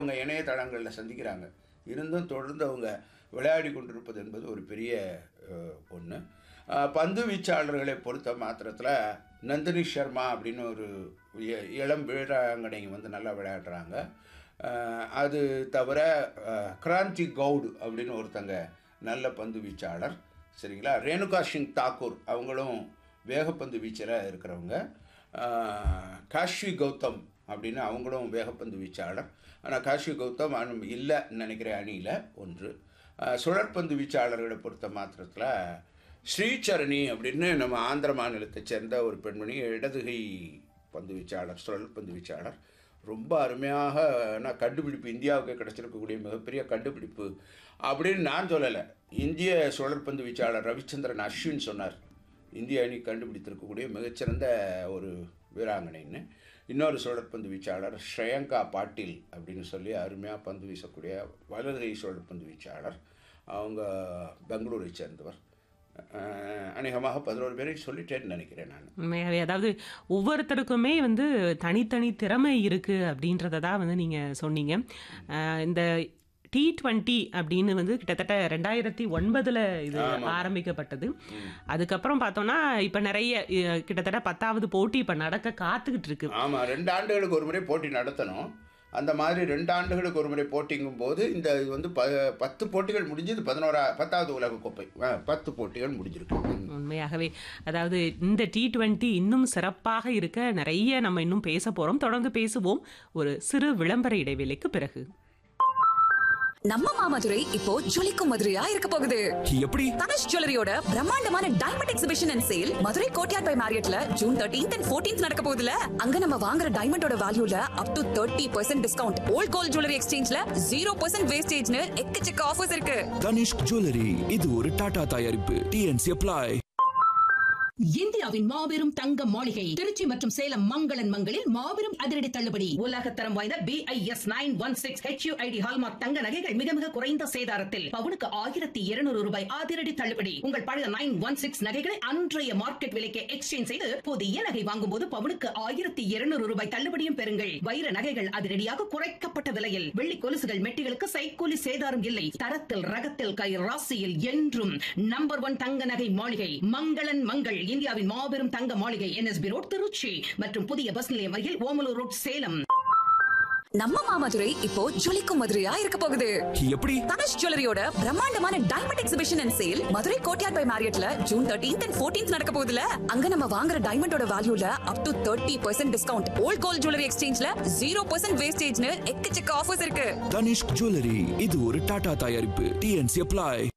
அவங்க இணையதளங்களில் சந்திக்கிறாங்க இருந்தும் தொடர்ந்து அவங்க விளையாடி கொண்டிருப்பது என்பது ஒரு பெரிய ஒன்று பந்து வீச்சாளர்களை பொறுத்த மாத்திரத்தில் நந்தினி சர்மா அப்படின்னு ஒரு இ- இளம் வீராங்கனை வந்து நல்லா விளையாடுறாங்க அஹ், அது தவிர அஹ், கிராந்தி கவுடு அப்படின்னு ஒருத்தங்க நல்ல பந்து வீச்சாளர் சரிங்களா ரேணுகா சிங் தாக்கூர் அவங்களும் வேகப்பந்து வீச்சில் இருக்கிறவங்க அஹ், காஷ்வி கௌதம் அப்படின்னு அவங்களும் வேகப்பந்து வீச்சாளர் ஆனால் காஷ்வி கௌதம் அனு- இல்லைன்னு நினைக்கிற அணியில் ஒன்று அஹ், சுழற்பந்து வீச்சாளர்களை பொறுத்த மாத்திரத்தில் ஸ்ரீசரணி அப்படின்னு நம்ம ஆந்திர மாநிலத்தைச் சேர்ந்த ஒரு பெண்மணி இடதுகை பந்து வீச்சாளர் சுழல் பந்து வீச்சாளர் ரொம்ப அருமையாக நான் கண்டுபிடிப்பு இந்தியாவுக்கு கிடைச்சிருக்கக்கூடிய மிகப்பெரிய கண்டுபிடிப்பு அப்படின்னு நான் சொல்லலை இந்திய சுழற்பந்து வீச்சாளர் ரவிச்சந்திரன் அஸ்வின் சொன்னார் இந்திய அணி கண்டுபிடித்திருக்கக்கூடிய மிகச்சிறந்த ஒரு வீராங்கனைன்னு இன்னொரு சுழற்பந்து வீச்சாளர் ஸ்ரேயங்கா பாட்டீல் அப்படின்னு சொல்லி அருமையாக பந்து வீசக்கூடிய வலதுகை சுழற்பந்து வீச்சாளர் அவங்க பெங்களூரை சேர்ந்தவர் அஹ், அநேகமாக பதினோரு பேரை சொல்லிட்டேன்னு நினைக்கிறேன் நான் உண்மையாவே அதாவது ஒவ்வொருத்தருக்குமே வந்து தனித்தனி திறமை இருக்கு அப்படின்றத தான் வந்து நீங்க சொன்னீங்க அஹ் இந்த டி டுவெண்ட்டி அப்படின்னு வந்து கிட்டத்தட்ட ரெண்டாயிரத்தி ஒன்பதுல இது ஆரம்பிக்கப்பட்டது அதுக்கப்புறம் பார்த்தோம்னா இப்ப நிறைய அஹ், கிட்டத்தட்ட பத்தாவது போட்டி இப்ப நடக்க காத்துக்கிட்டு இருக்கு ஆமாம் ரெண்டு ஆண்டுகளுக்கு ஒரு முறை போட்டி நடத்தணும் அந்த மாதிரி ரெண்டு ஆண்டுகளுக்கு ஒரு முறை போட்டிங்கும் போது இந்த இது வந்து ப பத்து போட்டிகள் முடிஞ்சது பதினோரா பத்தாவது உலக கோப்பை அஹ், பத்து போட்டிகள் முடிஞ்சிருக்கு ம். உண்மையாகவே அதாவது இந்த டி டுவெண்ட்டி இன்னும் சிறப்பாக இருக்க நிறைய நம்ம இன்னும் பேச போறோம் தொடர்ந்து பேசுவோம் ஒரு சிறு விளம்பர இடைவேளைக்கு பிறகு நம்ம மாமதுரை இப்போ ஜொலிக்கும் மதுரையா இருக்க போகுது எப்படி தனுஷ் ஜுவல்லரியோட பிரம்மாண்டமான diamond exhibition and sale Madurai Courtyard by மேரியட்ல ஜூன் தேர்ட்டீன்த் அண்ட் ஃபோர்டீன்த் நடக்க போகுதுல அங்க நம்ம வாங்குற டைமண்டோட வேல்யூல up to thirty percent discount old gold jewellery எக்ஸ்சேஞ்ச்ல ஜீரோ பர்சன்ட் வேஸ்டேஜ்னு எக்கச்சக்க ஆஃபர்ஸ் இருக்கு தனிஷ்க் ஜுவல்லரி இது ஒரு டாடா தயாரிப்பு டிஎன்சி அப்ளை இந்தியாவின் மாபெரும் தங்க மாளிகை திருச்சி மற்றும் சேலம் மங்களன் மங்களில் மாபெரும் அதிரடி தள்ளுபடி உலகத்தரம் வாய்ந்த B I S nine one six HUID hallmark தங்க நகைகள் மிக மிக குறைந்த சேதாரத்தில் பவுனுக்கு ஆயிரத்தி இருநூறு ரூபாய் அதிரடி தள்ளுபடி உங்கள் பழைய நைன் ஒன் சிக்ஸ் நகைகளை அன்றைய மார்க்கெட் விலைக்கு எக்ஸ்சேஞ்ச் செய்து புதிய நகை வாங்கும் போது பவுனுக்கு ஆயிரத்தி இருநூறு ரூபாய் தள்ளுபடியும் பெறுங்கள் வைர நகைகள் அதிரடியாக குறைக்கப்பட்ட விலையில் வெள்ளி கொலுசுகள் மெட்டிகளுக்கு சைக்கூலி சேதாரம் இல்லை தரத்தில் ரகத்தில் கை ராசியில் என்றும் நம்பர் ஒன் தங்க நகை மாளிகை மங்களன் மங்கள் இந்தியாவின் மாபெரும் தங்க மாளிகை என்எஸ்பி ரோட் திருச்சி மற்றும் புதிய பஸ் நிலையம் அருகில் ஓமலூர் ரோட் சேலம் நம்ம மாமதுரை இப்போ ஜொலிக்கும் மதுரையா இருக்க போகுது எப்படி தனுஷ் ஜுவல்லரியோட பிரம்மாண்டமான diamond exhibition and sale Madurai Courtyard by மேரியட்ல ஜூன் தேர்ட்டீன்த் அண்ட் ஃபோர்டீன்த் நடக்க போகுதுல அங்க நம்ம வாங்குற டைமண்டோட வேல்யூல up to thirty percent discount old gold jewellery எக்ஸ்சேஞ்ச்ல ஜீரோ பர்சன்ட் வேஸ்டேஜ்னு எக்கச்சக்க ஆஃபர்ஸ் இருக்கு தனிஷ்க் ஜுவல்லரி இது ஒரு டாடா தயாரிப்பு டிஎன்சி அப்ளை